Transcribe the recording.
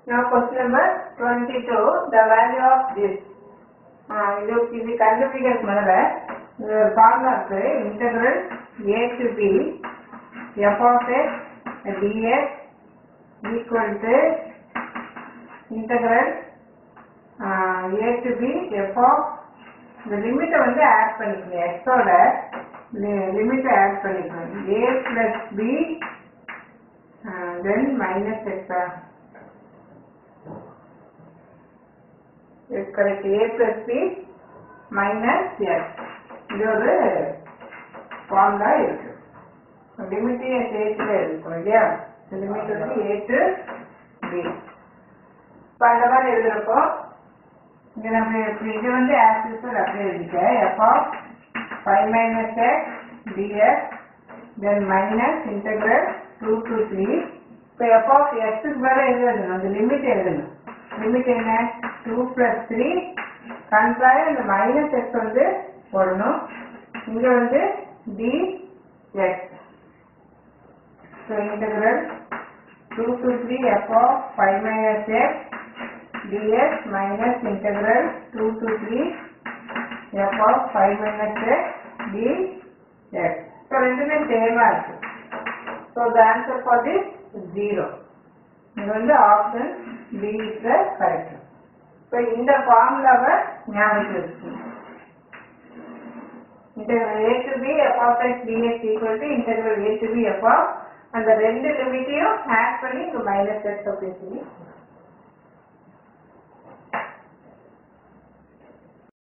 Now question number 22, the value of this. ஆஹ் இது இது கண்டுபிடிக்கிறதுக்கு முதல்ல இது ஒரு ஃபார்முலா இருக்கு integral a to b f of x dx equal to integral a to b f of இந்த லிமிட்டை வந்து ஆட் பண்ணிக்கணும் எக்ஸோட லிமிட்டை ஆட் பண்ணிக்கணும் a plus b then minus எக்ஸா is correct a plus b minus x இது ஒரு ஃபார்முலா இருக்கு லிமிட்டையும் சேர்த்துல இருக்கும் இல்லையா லிமிட் வந்து ஏ டு பி இப்போ அந்த மாதிரி எழுதுறப்போ இங்க நம்ம இப்ப இது வந்து ஆக்சிஸ் அப்படியே எழுதிக்க f of five minus x dx then minus integral two to three இப்போ எஃப் ஆஃப் எக்ஸுக்கு மேலே எது எழுதணும் அந்த லிமிட் எழுதணும் லிமிட் என்ன டூ ப்ளஸ் த்ரீ கன்ஃபாய் அந்த மைனஸ் எக்ஸ் வந்து போடணும் இங்க வந்து d x so integral two to three f of five minus x dx minus integral 2 to 3 f of 5 minus x dx. So, ரெண்டுமே சேமா இருக்கு So, the answer for this is 0. இது வந்து option B is the correct. இப்போ இந்த ஃபார்முலாவை ஞாபகம் வச்சுக்கணும் integral a to b f of x dx equal to integral a to b f of அந்த ரெண்டு லிமிட்டையும் ஆட் பண்ணி இங்க மைனஸ் எக்ஸ் அப்படின்னு சொல்லி